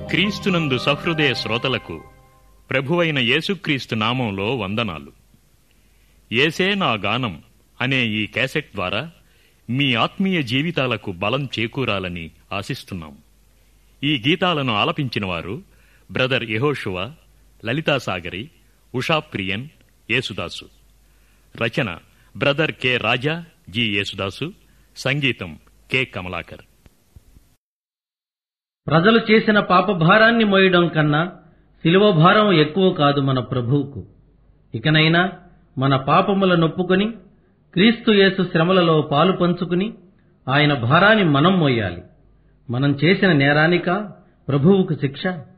క్రీస్తునందు సహృదయ శ్రోతలకు ప్రభువైన యేసుక్రీస్తు నామంలో వందనాలు ఏసే నా గానం అనే ఈ క్యాసెట్ ద్వారా మీ ఆత్మీయ జీవితాలకు బలం చేకూరాలని ఆశిస్తున్నాం ఈ గీతాలను ఆలపించిన వారు బ్రదర్ యెహోషువ లలితాసాగరి ఉషా ప్రియన్ యేసుదాసు రచన brother K Raja G Yesudasu సంగీతం కె కమలాకర్ ప్రజలు చేసిన పాపభారాన్ని మోయడం కన్నా శిలువ భారం ఎక్కువ కాదు మన ప్రభువుకు ఇకనైనా మన పాపముల నొప్పుకొని క్రీస్తు యేసు శ్రమలలో పాలు పంచుకుని ఆయన భారాన్ని మనం మోయాలి మనం చేసిన నేరానిక ప్రభువుకు శిక్ష